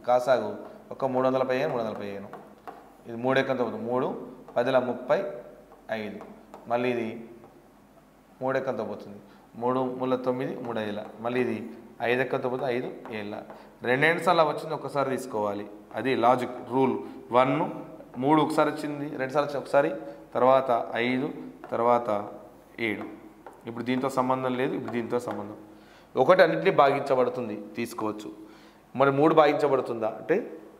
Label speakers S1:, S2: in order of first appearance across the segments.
S1: కాసాగు ఒక మూడు వందల పదిహేను మూడు వందల పదిహేను ఇది మూడు ఎక్కంతో పోతుంది మూడు పదిల ముప్పై ఐదు మళ్ళీ ఇది మూడు ఎక్కంతో పోతుంది మూడు ముళ్ళ తొమ్మిది మూడు ఐదుల మళ్ళీ ఇది ఐదు ఎక్కంతో పోతే ఐదు ఏళ్ళ రెండేళ్ళు సార్లు వచ్చింది ఒకసారి తీసుకోవాలి అది లాజిక్ రూల్ వన్ మూడు ఒకసారి వచ్చింది రెండు సార్లు వచ్చింది ఒకసారి తర్వాత ఐదు తర్వాత ఏడు ఇప్పుడు దీంతో సంబంధం లేదు ఇప్పుడు దీంతో సంబంధం ఒకటి అన్నింటినీ భాగించబడుతుంది తీసుకోవచ్చు మరి మూడు భాగించబడుతుందా అంటే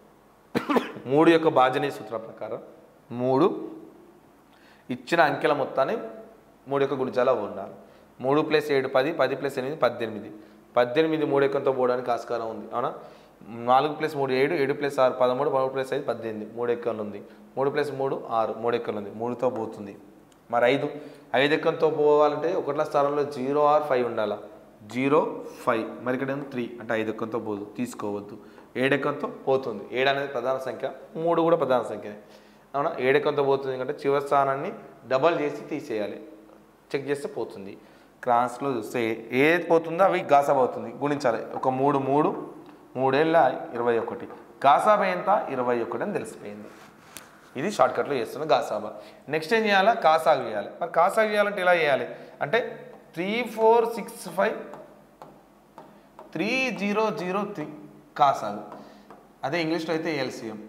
S1: మూడు యొక్క భాజనీయ సూత్రం ప్రకారం మూడు ఇచ్చిన అంకెల మొత్తాన్ని మూడు యొక్క గుణిజాల ఉండాలి మూడు ప్లస్ ఏడు పది పది ప్లస్ ఎనిమిది పద్దెనిమిది పద్దెనిమిది మూడు ఎక్కంతో పోవడానికి ఆస్కారం ఉంది అవునా నాలుగు ప్లస్ మూడు ఏడు ఏడు ప్లస్ ఆరు పదమూడు పదమూడు ప్లస్ ఐదు పద్దెనిమిది మూడు ఎక్కలు ఉంది మూడు ప్లస్ మూడు ఆరు మూడు ఎక్కలు ఉంది మూడుతో పోతుంది మరి ఐదు ఐదు ఎక్కంతో పోవాలంటే ఒకట్ల స్థానంలో జీరో ఆర్ ఫైవ్ ఉండాలా జీరో ఫైవ్ మరి ఇక్కడ త్రీ అంటే ఐదు ఎక్కంతో పోదు తీసుకోవద్దు ఏడెక్కంతో పోతుంది ఏడు అనేది ప్రధాన సంఖ్య మూడు కూడా ప్రధాన సంఖ్యనే అవునా ఏడెక్కంతో పోతుంది ఎందుకంటే చివరి స్థానాన్ని డబల్ చేసి తీసేయాలి చెక్ చేస్తే పోతుంది క్రాస్లో చూస్తే ఏది పోతుందో అవి గాసాబ్ అవుతుంది గుణించాలి ఒక మూడు మూడు మూడేళ్ళ ఇరవై ఒకటి గాసాబా ఎంత ఇరవై ఒకటి అని తెలిసిపోయింది ఇది షార్ట్కట్లో చేస్తున్న గాసాబా నెక్స్ట్ ఏం చేయాలా కాసాగు చేయాలి మరి కాసాగు చేయాలంటే ఎలా చేయాలి అంటే three four six five three zero zero three కాసాగు అదే ఇంగ్లీష్లో అయితే ఎల్సిఎం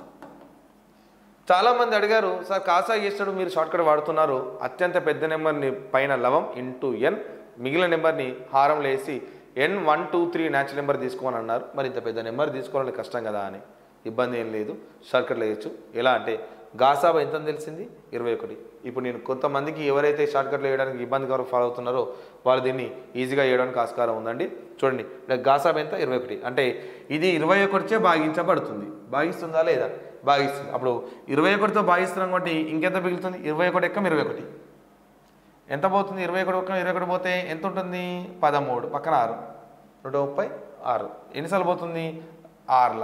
S1: చాలామంది అడిగారు సార్ కాసా చేస్తాడు మీరు షార్ట్కట్ వాడుతున్నారు అత్యంత పెద్ద నెంబర్ని పైన లవం ఇంటూ ఎన్ మిగిలిన నెంబర్ని హారంలో వేసి N one two three natural number తీసుకోమని అన్నారు మరి ఇంత పెద్ద నెంబర్ తీసుకోవాలని కష్టం కదా అని ఇబ్బంది ఏం లేదు షార్ట్కట్లో వేయచ్చు ఎలా అంటే గాసాబా ఎంత అని తెలిసింది ఇరవై ఒకటి ఇప్పుడు నేను కొంతమందికి ఎవరైతే షార్ట్కట్లో వేయడానికి ఇబ్బందికరం ఫాలో అవుతున్నారో వాళ్ళు దీన్ని ఈజీగా వేయడానికి ఆస్కారం ఉందండి చూడండి ఇక్కడ గాసాబా ఎంత ఇరవై ఒకటి అంటే ఇది ఇరవై ఒకటిచే భాగించబడుతుంది భాగిస్తుందా లేదా భాగిస్తుంది అప్పుడు ఇరవై ఒకటితో భాగిస్తున్నాం కాబట్టి ఇంకెంత మిగులుతుంది ఇరవై ఒకటి ఎక్కం ఇరవై ఒకటి ఎంత పోతుంది ఇరవై ఒకటి ఒక్క ఇరవై ఒకటి పోతే ఎంత ఉంటుంది పదమూడు పక్కన ఆరు నూట ముప్పై ఆరు ఎన్నిసార్లు పోతుంది ఆరుల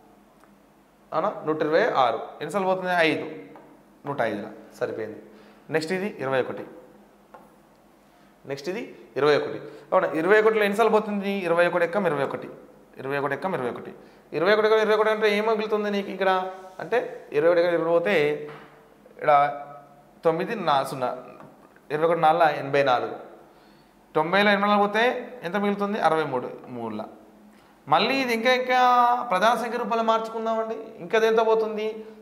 S1: అవునా నూట ఇరవై ఆరు ఎన్నిసార్లు పోతుంది ఐదు నూట ఐదుల సరిపోయింది నెక్స్ట్ ఇది ఇరవై ఒకటి నెక్స్ట్ ఇది ఇరవై ఒకటి అవునా ఇరవై ఒకటిలో ఎన్నిసార్లు పోతుంది ఇరవై ఒకటి ఎక్కం ఇరవై ఒకటి ఇరవై ఒకటి ఎక్కం ఇరవై ఒకటి ఇరవై ఒకటి ఎక్కం ఇరవై ఒకటి అంటే ఏం మిగులుతుంది నీకు ఇక్కడ అంటే ఇరవై ఒకటి ఎక్కం ఇరవై పోతే ఇక్కడ తొమ్మిది నా సున్నా ఇరవై ఒకటి నాలుగు ఎనభై నాలుగు తొంభైలో ఎనభై నాలుగు పోతే ఎంత మిగులుతుంది అరవై మూడు మూడుల మళ్ళీ ఇది ఇంకా ఇంకా ప్రధాన సంఖ్య రూపంలో మార్చుకుందామండి ఇంకా ఎంత పోతుంది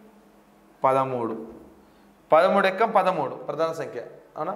S1: పదమూడు పదమూడు ఎక్కం పదమూడు ప్రధాన సంఖ్య అవునా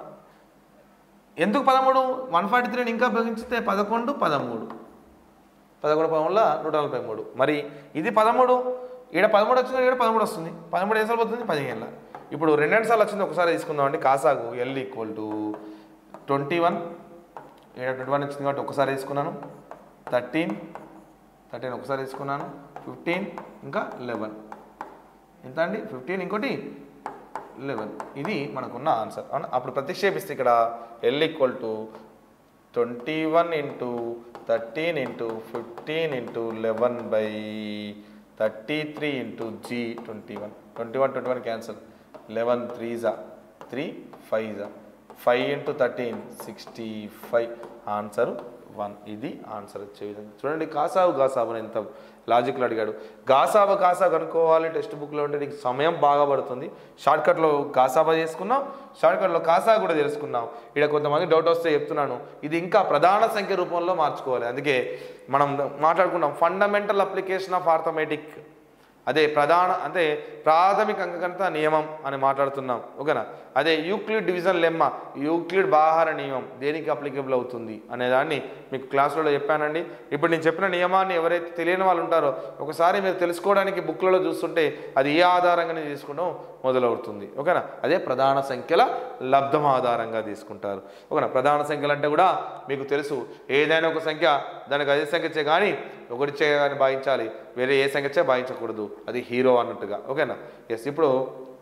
S1: ఎందుకు పదమూడు వన్ ఫార్టీ త్రీని ఇంకా భగించితే పదకొండు పదమూడు పదకొండు పదమూడుల నూట నలభై మూడు మరి ఇది పదమూడు ఈడ పదమూడు వచ్చింది ఈడ పదమూడు వస్తుంది పదమూడు ఎన్నిసార్లు పోతుంది పదిహేనుల ఇప్పుడు రెండు సార్లు వచ్చింది ఒకసారి తీసుకుందాం అండి కాసాగు L equal to twenty one ఈడ ట్వంటీ వన్ వచ్చింది కాబట్టి ఒకసారి తీసుకున్నాను థర్టీన్ థర్టీన్ ఒకసారి తీసుకున్నాను ఫిఫ్టీన్ ఇంకా లెవెన్ ఎంత అండి ఫిఫ్టీన్ ఇంకోటి లెవెన్ ఇది మనకున్న ఆన్సర్ అవునా అప్పుడు ప్రతిక్షేపిస్తే ఇక్కడ L equal to twenty one into thirteen into fifteen into eleven by thirty three into జీ twenty one twenty one twenty one cancel eleven three జా త్రీ ఫైవ్ జా five into thirteen sixty five answer one ఇది answer వచ్చే విధంగా చూడండి కాసావు గాసాబు అని ఎంత లాజిక్లో అడిగాడు గాసాబా కాసాబు కనుక్కోవాలి టెక్స్ట్ బుక్లో ఉంటే నీకు సమయం బాగా పడుతుంది షార్ట్కట్లో గాసాబా చేసుకున్నాం షార్ట్కట్లో కాసా కూడా తెలుసుకున్నాం ఇక్కడ కొంతమంది డౌట్ వస్తే చెప్తున్నాను ఇది ఇంకా ప్రధాన సంఖ్య రూపంలో మార్చుకోవాలి అందుకే మనం మాట్లాడుకున్నాం ఫండమెంటల్ అప్లికేషన్ ఆఫ్ ఆర్థమెటిక్ అదే ప్రధాన అంటే ప్రాథమిక అంకగణిత నియమం అని మాట్లాడుతున్నాం ఓకేనా అదే యూక్లిడ్ డివిజన్ లెమ్మ యూక్లిడ్ బాహార నియమం దేనికి అప్లికేబుల్ అవుతుంది అనే దాన్ని మీకు క్లాసులలో చెప్పానండి ఇప్పుడు నేను చెప్పిన నియమాన్ని ఎవరైతే తెలియని వాళ్ళు ఉంటారో ఒకసారి మీరు తెలుసుకోవడానికి బుక్లలో చూస్తుంటే అది ఏ ఆధారంగానే తీసుకుంటాం మొదలవుతుంది ఓకేనా అదే ప్రధాన సంఖ్యల లబ్ధం ఆధారంగా తీసుకుంటారు ఓకేనా ప్రధాన సంఖ్యలు అంటే కూడా మీకు తెలుసు ఏదైనా ఒక సంఖ్య దానికి అదే సంఖ్య చే కానీ ఒకటి చే కానీ భావించాలి వేరే ఏ సంఖ్య చే భావించకూడదు అది హీరో అన్నట్టుగా ఓకేనా ఎస్ ఇప్పుడు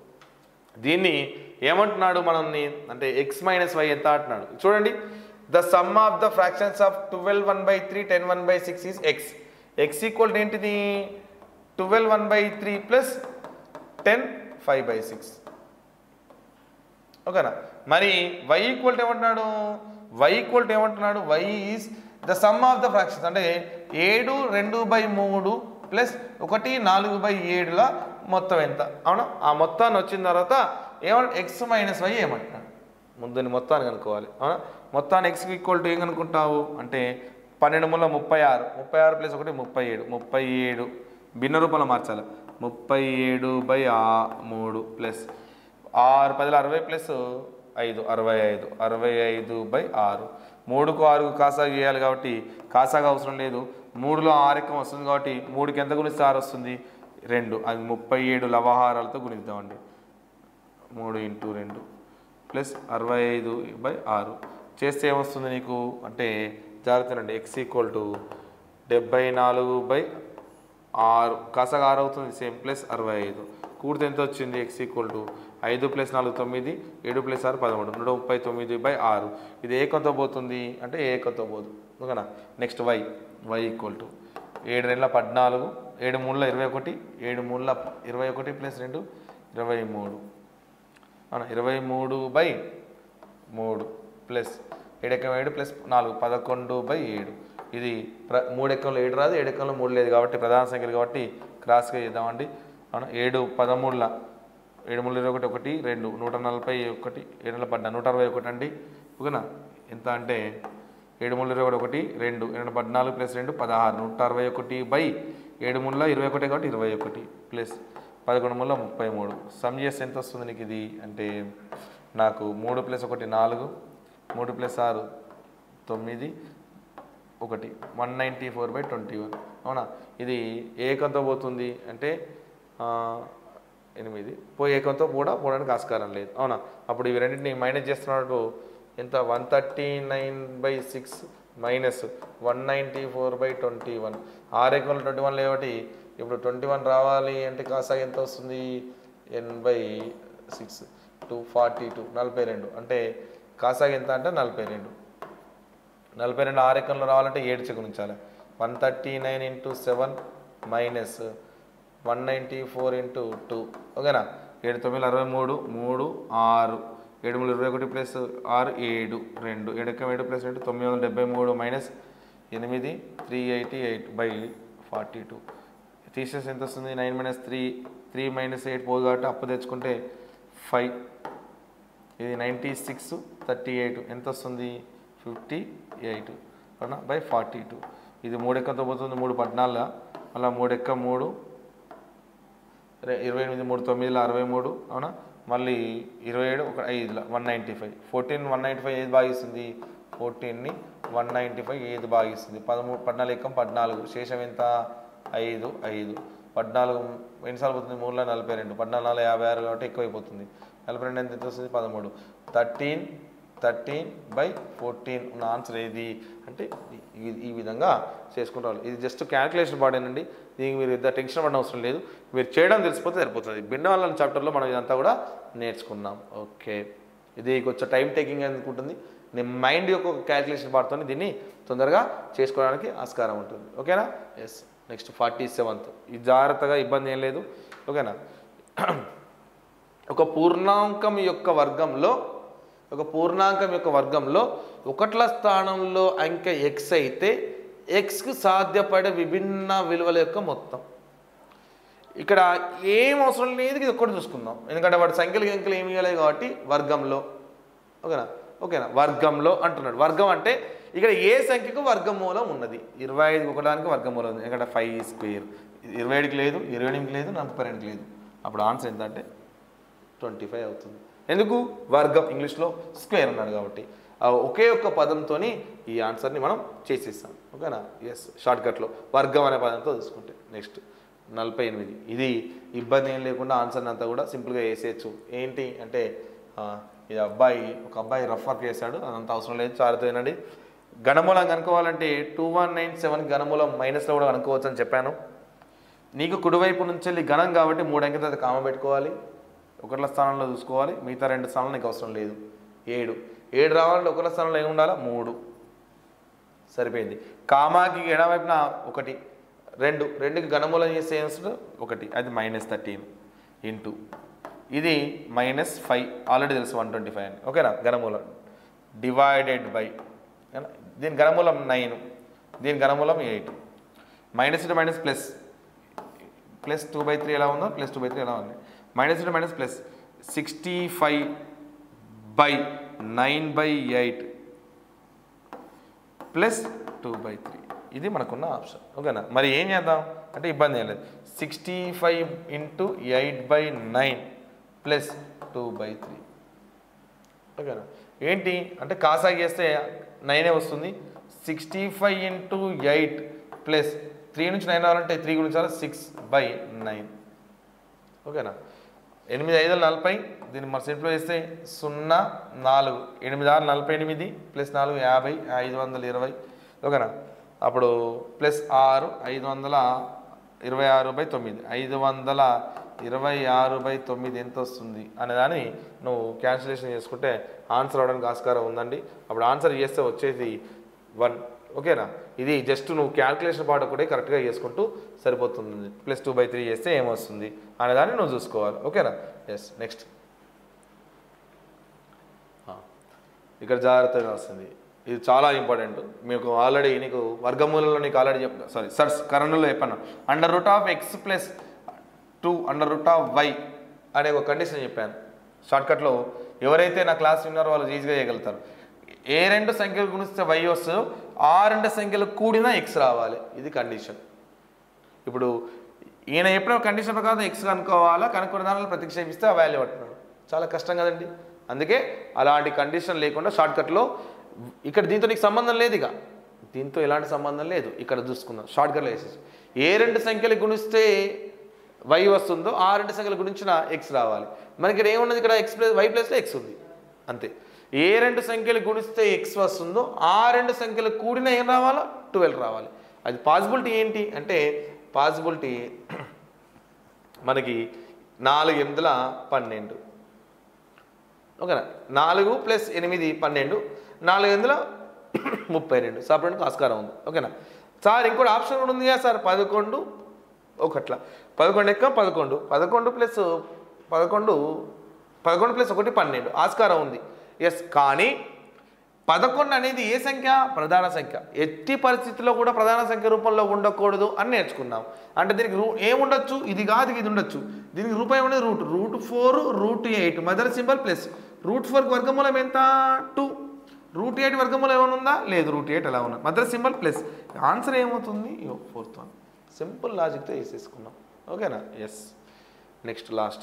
S1: దీన్ని ఏమంటున్నాడు మనల్ని అంటే ఎక్స్ మైనస్ వై ఎంత అంటున్నాడు చూడండి the sum of the fractions of twelve one by three ten one by six is X X equal ఏంటిది twelve one by three plus ten five by six ఓకేనా మరి వై ఈక్వల్ ఏమంటున్నాడు Y equal ఏమంటున్నాడు Y is the sum of the fractions అంటే ఏడు రెండు by మూడు plus ఒకటి నాలుగు బై ఏడుల మొత్తం ఎంత అవునా ఆ మొత్తాన్ని వచ్చిన తర్వాత ఏమన్నా ఎక్స్ మైనస్ వై ఏమంటున్నాడు ముందుని మొత్తాన్ని కనుక్కోవాలి అవునా మొత్తాన్ని ఎక్స్కి ఈక్వల్ టు ఏం కనుక్కుంటావు అంటే పన్నెండు మూల ముప్పై ఆరు ముప్పై ఆరు ప్లస్ ఒకటి ముప్పై ఏడు ముప్పై ఏడు భిన్న రూపంలో మార్చాలి ముప్పై ఏడు బై ఆ మూడు ప్లస్ ఆరు పదిల అరవై ప్లస్ ఐదు అరవై ఐదు అరవై ఐదు బై ఆరు మూడుకు ఆరుకు కాసాగా చేయాలి కాబట్టి కాసాగా అవసరం లేదు మూడులో ఆరెక్కం వస్తుంది కాబట్టి మూడుకి ఎంత గుణిస్తే ఆరు వస్తుంది రెండు అది ముప్పై ఏడు లవహారాలతో గుణిద్దామండి మూడు ఇంటూ రెండు ప్లస్ అరవై ఐదు బై ఆరు చేస్తే ఏమొస్తుంది నీకు అంటే జాగ్రత్తనండి ఎక్స్ ఈక్వల్ టు డెబ్బై నాలుగు బై ఆరు కాసగా ఆరు అవుతుంది సేమ్ ప్లస్ అరవై ఐదు కూడితే ఎంత వచ్చింది ఎక్స్ ఈక్వల్ టు ఐదు ప్లస్ నాలుగు తొమ్మిది ఏడు ప్లస్ ఆరు పదమూడు నూట ముప్పై తొమ్మిది బై ఆరు ఇది ఏకంతో పోతుంది అంటే ఏకంతో పోదు ఓకేనా next Y Y equal to ఏడు రెండుల పద్నాలుగు ఏడు మూడుల ఇరవై ఒకటి ఏడు మూడుల ఇరవై ఒకటి ప్లస్ రెండు ఇరవై మూడు అవునా ఇరవై మూడు బై మూడు ప్లస్ ఏడెక్కం ఏడు ప్లస్ నాలుగు పదకొండు బై ఏడు ఇది ప్ర మూడు ఎక్కంలో ఏడు రాదు ఏడు ఎక్కంలో మూడు లేదు కాబట్టి ప్రధాన సంఖ్యలు కాబట్టి క్రాస్గా చేద్దామండి అవునా ఏడు పదమూడుల ఏడు మూడు ఇరవై ఒకటి ఒకటి రెండు నూట నలభై ఒకటి ఏడు వందల పడ్డా నూట అరవై ఒకటి అండి ఓకేనా ఎంత అంటే ఏడు మూడు ఇరవై ఒకటి ఒకటి రెండు రెండు పద్నాలుగు ప్లస్ రెండు పదహారు నూట అరవై ఒకటి బై ఏడు మూడుల ఇరవై ఒకటి కాబట్టి ఇరవై ఒకటి ప్లస్ పదకొండు మూల ముప్పై మూడు సమ్ చేస్తే ఎంత వస్తుంది నీకు ఇది అంటే నాకు మూడు ప్లస్ ఒకటి నాలుగు మూడు ప్లస్ ఆరు తొమ్మిది ఒకటి one ninety four by twenty one అవునా ఇది ఏకంతో పోతుంది అంటే ఆ, ఎనిమిది పోయి ఏకంతో కూడా పోవడానికి ఆస్కారం లేదు అవునా అప్పుడు ఇవి రెండింటిని మైనస్ చేస్తున్నప్పుడు ఎంత one thirty nine by six minus one ninety four by twenty one ఆరు ఏకంలో ట్వంటీ వన్ లేవటి ఇప్పుడు ట్వంటీ వన్ రావాలి అంటే కాసా ఎంత వస్తుంది ఎనభై సిక్స్ టూ ఫార్టీ టూ నలభై రెండు అంటే కాసాగా ఎంత అంటే నలభై రెండు నలభై రెండు ఆరెకంలో రావాలంటే ఏడు చెక్ ఉంచాలి one thirty nine into seven minus one ninety four into two ఓకేనా ఏడు తొమ్మిది అరవై మూడు మూడు ఆరు ఏడు మూడు ఇరవై ఒకటి ప్లస్ ఆరు ఏడు రెండు ఏడెక్కం ఏడు ప్లస్ రెండు తొమ్మిది వందల డెబ్బై మూడు మైనస్ ఎనిమిది three eighty eight by forty two తీసేసి ఎంత వస్తుంది nine minus three three minus eight పోదు కాబట్టి అప్పు తెచ్చుకుంటే ఫైవ్ ఇది నైంటీ సిక్స్ థర్టీ ఎయిట్ ఎంత వస్తుంది ఫిఫ్టీ ఎయిట్ అవునా బై ఫార్టీ టూ ఇది మూడు ఎక్కతో పోతుంది మూడు పద్నాలుగు అలా మూడు ఎక్క మూడు రె- ఇరవై ఎనిమిది మూడు తొమ్మిదిలో అరవై మూడు అవునా మళ్ళీ ఇరవై ఏడు ఒక ఐదులో one ninety five fourteen one ninety five ఏది భాగిస్తుంది ఫోర్టీన్ని వన్ నైంటీ ఫైవ్ ఏది భాగిస్తుంది పదమూడు పద్నాలుగు ఎక్కం పద్నాలుగు శేషం ఎంత ఐదు ఐదు పద్నాలుగు ఎన్నిసార్లు పోతుంది మూడులో నలభై రెండు పద్నాలుగు నాలుగు యాభై ఆరు కాబట్టి ఎక్కువైపోతుంది నలభై రెండు ఎంత వస్తుంది పదమూడు థర్టీన్ థర్టీన్ బై ఫోర్టీన్ ఉన్న ఆన్సర్ ఏది అంటే ఈ- ఈ విధంగా చేసుకుంటారు ఇది జస్ట్ క్యాల్కులేషన్ పాడేనండి దీనికి మీరు ఇంత టెన్షన్ పడిన అవసరం లేదు మీరు చేయడం తెలిసిపోతే సరిపోతుంది భిన్నవాళ్ళ చాప్టర్లో మనం ఇదంతా కూడా నేర్చుకున్నాం ఓకే ఇది కొంచెం టైం టేకింగ్ అనుకుంటుంది నేను మైండ్ యొక్క ఒక క్యాల్కులేషన్ పాడుతుంది దీన్ని తొందరగా చేసుకోవడానికి ఆస్కారం ఉంటుంది ఓకేనా ఎస్ నెక్స్ట్ ఫార్టీ సెవెంత్ ఇది జాగ్రత్తగా ఇబ్బంది ఏం లేదు ఓకేనా ఒక పూర్ణాంకం యొక్క వర్గంలో ఒక పూర్ణాంకం యొక్క వర్గంలో ఒకట్ల స్థానంలో అంకె ఎక్స్ అయితే ఎక్స్కు సాధ్యపడే విభిన్న విలువల యొక్క మొత్తం ఇక్కడ ఏం అవసరం లేదు ఇది ఒక్కటి చూసుకుందాం ఎందుకంటే వాడు సంఖ్యలు అంకెలు ఏమి ఇవ్వలేదు కాబట్టి వర్గంలో ఓకేనా ఓకేనా వర్గంలో అంటున్నాడు వర్గం అంటే ఇక్కడ ఏ సంఖ్యకు వర్గమూలం ఉన్నది ఇరవై ఐదుకి ఒకదానికి వర్గమూలం ఉంది ఎందుకంటే ఫైవ్ స్క్వేర్ ఇరవై ఏడుకి లేదు ఇరవై ఎనిమిదికి లేదు నలభై రెండుకి లేదు అప్పుడు ఆన్సర్ ఎంత అంటే ట్వంటీ ఫైవ్ అవుతుంది ఎందుకు వర్గం ఇంగ్లీష్లో స్క్వేర్ అన్నాడు కాబట్టి ఆ ఒకే ఒక్క పదంతో ఈ ఆన్సర్ని మనం చేసేస్తాం ఓకేనా ఎస్ షార్ట్కట్లో వర్గం అనే పదంతో తీసుకుంటే నెక్స్ట్ నలభై ఎనిమిది ఇది ఇబ్బంది ఏం లేకుండా ఆన్సర్ని అంతా కూడా సింపుల్గా వేసేయచ్చు ఏంటి అంటే ఆ, ఇది అబ్బాయి ఒక అబ్బాయి రఫ్ వర్క్ చేశాడు అదంతా అవసరం లేదు చారుతో వినండి గణమూలం కనుక్కోవాలంటే టూ వన్ నైన్ సెవెన్ గణమూలం మైనస్లో కూడా కనుక్కోవచ్చు అని చెప్పాను నీకు కుడివైపు నుంచి వెళ్ళి గణం కాబట్టి మూడు అంకెల తర్వాత కామ పెట్టుకోవాలి ఒకట్ల స్థానంలో చూసుకోవాలి మిగతా రెండు స్థానాలు నీకు అవసరం లేదు ఏడు ఏడు రావాలంటే ఒకట్ల స్థానంలో ఏమి ఉండాలా మూడు సరిపోయింది కామాకి ఎడమవైపున ఒకటి రెండు రెండుకి గణమూలం చేస్తే ఏం వస్తుంది ఒకటి అది మైనస్ థర్టీన్ ఇంటూ ఇది మైనస్ ఫైవ్ ఆల్రెడీ తెలుసు వన్ ట్వంటీ ఫైవ్ అని ఓకేనా గణమూలం డివైడెడ్ బై దీని గణమూలం నైన్ దీని గణమూలం eight minus into minus plus plus two by three ఎలా ఉందో ప్లస్ టూ బై త్రీ ఎలా ఉంది minus into minus plus sixty five by nine by eight plus two by three ఇది మనకున్న ఆప్షన్ ఓకేనా మరి ఏం చేద్దాం అంటే ఇబ్బంది ఏం లేదు sixty five into eight by nine plus two by three ఓకేనా ఏంటి అంటే కాసాగి చేస్తే నైనే వస్తుంది sixty five into eight plus three నుంచి నైన్ రావాలంటే త్రీ గురించి రావాలి సిక్స్ బై నైన్ ఓకేనా ఎనిమిది ఐదు నలభై దీన్ని మన సింప్లో వేస్తే సున్నా నాలుగు ఎనిమిది ఆరు నలభై ఎనిమిది ప్లస్ నాలుగు యాభై ఐదు వందల ఇరవై ఓకేనా అప్పుడు ప్లస్ ఆరు ఐదు వందల ఇరవై ఆరు బై తొమ్మిది ఐదు వందల ఇరవై ఆరు బై తొమ్మిది ఎంత వస్తుంది అనేదాన్ని నువ్వు క్యాన్సిలేషన్ చేసుకుంటే ఆన్సర్ అవడానికి ఆస్కారం ఉందండి అప్పుడు ఆన్సర్ చేస్తే వచ్చేది వన్ ఓకేనా ఇది జస్ట్ నువ్వు క్యాల్కులేషన్ పాట కూడా కరెక్ట్గా చేసుకుంటూ సరిపోతుంది ప్లస్ టూ బై త్రీ చేస్తే ఏమొస్తుంది అనేదాన్ని నువ్వు చూసుకోవాలి ఓకేనా ఎస్ నెక్స్ట్ ఇక్కడ జాగ్రత్తగా వస్తుంది ఇది చాలా ఇంపార్టెంట్ మీకు ఆల్రెడీ నీకు వర్గమూలంలో నీకు ఆల్రెడీ చెప్ సారీ సర్స్ కరణంలో చెప్పాను under root of X plus two under root of Y అనే ఒక కండిషన్ చెప్పాను షార్ట్కట్లో ఎవరైతే నా క్లాస్ విన్నారో వాళ్ళు ఈజీగా చేయగలుగుతారు ఏ రెండు సంఖ్యలు గుణిస్తే వై వస్తుందో ఆ రెండు సంఖ్యలు కూడినా ఎక్స్ రావాలి ఇది కండిషన్ ఇప్పుడు ఈయన చెప్పిన కండిషన్ ప్రకారం ఎక్స్ కనుక్కోవాలా కనుక్కున్న దానిలో ప్రతిక్షేపిస్తే ఆ వాల్యూ పట్టున్నాడు చాలా కష్టం కదండి అందుకే అలాంటి కండిషన్ లేకుండా షార్ట్కట్లో ఇక్కడ దీంతో నీకు సంబంధం లేదు ఇక దీంతో ఎలాంటి సంబంధం లేదు ఇక్కడ చూసుకుందాం షార్ట్కట్లో వేసేసి ఏ రెండు సంఖ్యలు గుణిస్తే వై వస్తుందో ఆ రెండు సంఖ్యల గురించిన ఎక్స్ రావాలి మనకి ఇక్కడ ఏమున్నది ఇక్కడ ఎక్స్ ప్లస్ వై ప్లస్లో ఎక్స్ ఉంది అంతే ఏ రెండు సంఖ్యలు గుణిస్తే ఎక్స్ వస్తుందో ఆ రెండు సంఖ్యలు కూడిన ఏం రావాలా ట్వెల్వ్ రావాలి అది పాసిబిలిటీ ఏంటి అంటే పాసిబిలిటీ మనకి నాలుగు ఎనిమిదిల పన్నెండు ఓకేనా నాలుగు ప్లస్ ఎనిమిది పన్నెండు నాలుగు ఎనిమిదిల ముప్పై రెండు సపరేట్కి ఆస్కారం ఉంది ఓకేనా సార్ ఇంకోటి ఆప్షన్ కూడా ఉంది కదా సార్ పదకొండు ఒకట్లా పదకొండు ఎక్క పదకొండు పదకొండు ప్లస్ పదకొండు పదకొండు ప్లస్ ఒకటి పన్నెండు ఆస్కారం ఉంది ఎస్ కానీ పదకొండు అనేది ఏ సంఖ్య ప్రధాన సంఖ్య ఎట్టి పరిస్థితుల్లో కూడా ప్రధాన సంఖ్య రూపంలో ఉండకూడదు అని నేర్చుకున్నాం అంటే దీనికి రూ ఏముండొచ్చు ఇది కాదు ఇది ఉండొచ్చు దీనికి రూపాయి ఉండేది root root four root eight mother symbol plus root ఫోర్కి వర్గమూలం ఎంత టూ రూట్ ఎయిట్ వర్గమూలం ఏమైనా ఉందా లేదు రూట్ ఎయిట్ ఎలా ఉన్నా మదర్ సింబల్ ప్లస్ ఆన్సర్ ఏమవుతుంది ఫోర్త్ వన్ సింపుల్ లాజిక్తో వేసేసుకున్నాం ఓకేనా ఎస్ నెక్స్ట్ లాస్ట్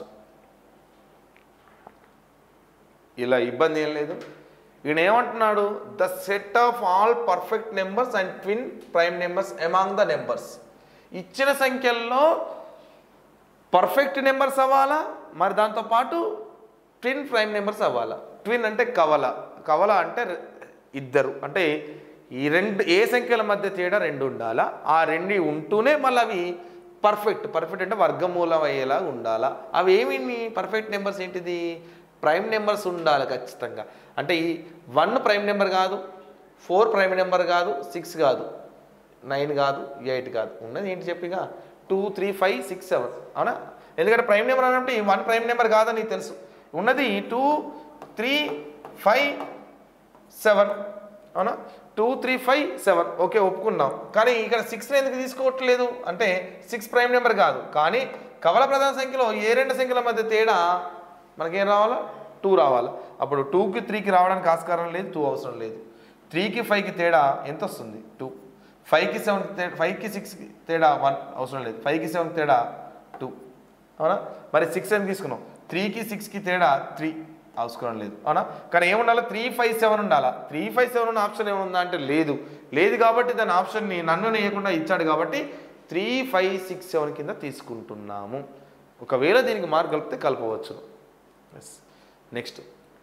S1: ఇలా ఇబ్బంది ఏం లేదు ఈయన ఏమంటున్నాడు the set of all perfect numbers and twin prime numbers among the numbers ఇచ్చిన సంఖ్యల్లో పర్ఫెక్ట్ నెంబర్స్ అవ్వాలా మరి దాంతోపాటు ట్విన్ ప్రైమ్ నెంబర్స్ అవ్వాలా ట్విన్ అంటే కవల కవల అంటే రె- ఇద్దరు అంటే ఈ రెండు ఏ సంఖ్యల మధ్య తేడా రెండు ఉండాలా ఆ రెండు ఉంటూనే మళ్ళీ అవి పర్ఫెక్ట్ పర్ఫెక్ట్ అంటే వర్గమూలం అయ్యేలా ఉండాలా అవి ఏమి పర్ఫెక్ట్ నెంబర్స్ ఏంటిది ప్రైమ్ నెంబర్స్ ఉండాలి ఖచ్చితంగా అంటే ఈ వన్ ప్రైమ్ నెంబర్ కాదు ఫోర్ ప్రైమ్ నెంబర్ కాదు సిక్స్ కాదు నైన్ కాదు ఎయిట్ కాదు ఉన్నది ఏంటి చెప్పిగా two three five six seven అవునా ఎందుకంటే ప్రైమ్ నెంబర్ అనంటే వన్ ప్రైమ్ నెంబర్ కాదని నీకు తెలుసు ఉన్నది టూ త్రీ ఫైవ్ సెవెన్ అవునా two three five seven okay ఒప్పుకున్నాం కానీ ఇక్కడ సిక్స్ ఎందుకు తీసుకోవట్లేదు అంటే సిక్స్ ప్రైమ్ నెంబర్ కాదు కానీ కవల ప్రధాన సంఖ్యలో ఏ రెండు సంఖ్యల మధ్య తేడా మనకేం రావాలా టూ రావాలా అప్పుడు టూకి త్రీకి రావడానికి ఆస్కారం లేదు టూ అవసరం లేదు త్రీకి ఫైవ్కి తేడా ఎంత వస్తుంది టూ ఫైవ్కి సెవెన్ ఫైవ్కి సిక్స్కి తేడా వన్ అవసరం లేదు ఫైవ్కి సెవెన్కి తేడా టూ అవునా మరి సిక్స్ అని తీసుకున్నాం త్రీకి సిక్స్కి తేడా త్రీ అవసరం లేదు అవునా కానీ ఏముండాలి త్రీ ఫైవ్ సెవెన్ ఉండాలా త్రీ ఫైవ్ సెవెన్ ఉన్న ఆప్షన్ ఏముందా అంటే లేదు లేదు కాబట్టి దాని ఆప్షన్ని నన్ను వేయకుండా ఇచ్చాడు కాబట్టి త్రీ ఫైవ్ సిక్స్ సెవెన్ కింద తీసుకుంటున్నాము ఒకవేళ దీనికి మార్క్ కలిపితే కలపవచ్చు ఎస్ నెక్స్ట్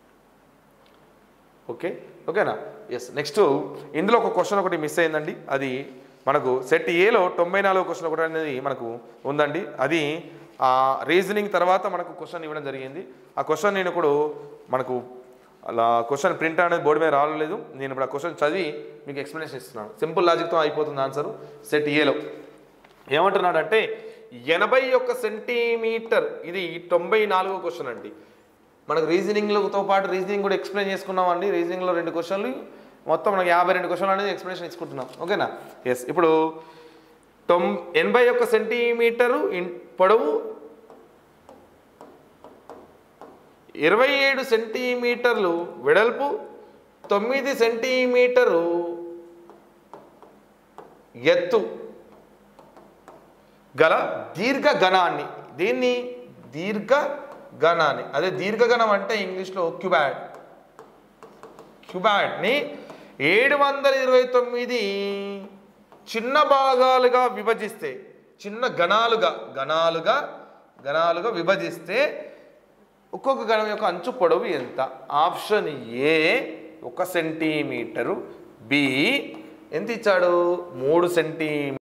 S1: ఓకే ఓకేనా ఎస్ నెక్స్ట్ ఇందులో ఒక క్వశ్చన్ ఒకటి మిస్ అయిందండి అది మనకు సెట్ ఏలో తొంభై నాలుగు క్వశ్చన్ ఒకటి అనేది మనకు ఉందండి అది ఆ రీజనింగ్ తర్వాత మనకు క్వశ్చన్ ఇవ్వడం జరిగింది ఆ క్వశ్చన్ నేను ఇప్పుడు మనకు అలా క్వశ్చన్ ప్రింట్ అనేది బోర్డు మీద రావలేదు నేను ఇప్పుడు ఆ క్వశ్చన్ చదివి మీకు ఎక్స్ప్లెనేషన్ ఇస్తున్నాను సింపుల్ లాజిక్తో అయిపోతుంది ఆన్సర్ సెట్ ఏలో ఏమంటున్నాడంటే ఎనభై ఒక్క సెంటీమీటర్ ఇది తొంభై నాలుగో క్వశ్చన్ అండి మనకు రీజనింగ్లతో పాటు రీజనింగ్ కూడా ఎక్స్ప్లెయిన్ చేసుకున్నాం అండి రీజనింగ్లో రెండు క్వశ్చన్లు మొత్తం మనకి యాభై రెండు క్వశ్చన్లు అనేది ఎక్స్ప్లెనేషన్ ఇచ్చుకుంటున్నాం ఓకేనా ఎస్ ఇప్పుడు తొమ్ ఎనభై ఒక్క సెంటీమీటరు ఇన్- పొడవు ఇరవై ఏడు సెంటీమీటర్లు వెడల్పు తొమ్మిది సెంటీమీటరు ఎత్తు గల దీర్ఘ గణాన్ని దీన్ని దీర్ఘ గణాన్ని అదే దీర్ఘగణం అంటే ఇంగ్లీష్లో క్యూబాడ్ క్యూబాడ్ని ఏడు వందల ఇరవై తొమ్మిది చిన్న భాగాలుగా విభజిస్తే చిన్న గణాలుగా గణాలుగా గణాలుగా విభజిస్తే ఒక్కొక్క గణం యొక్క అంచు పొడవు ఎంత ఆప్షన్ ఏ ఒక సెంటీమీటరు బి ఎంత ఇచ్చాడు మూడు సెంటీమీటర్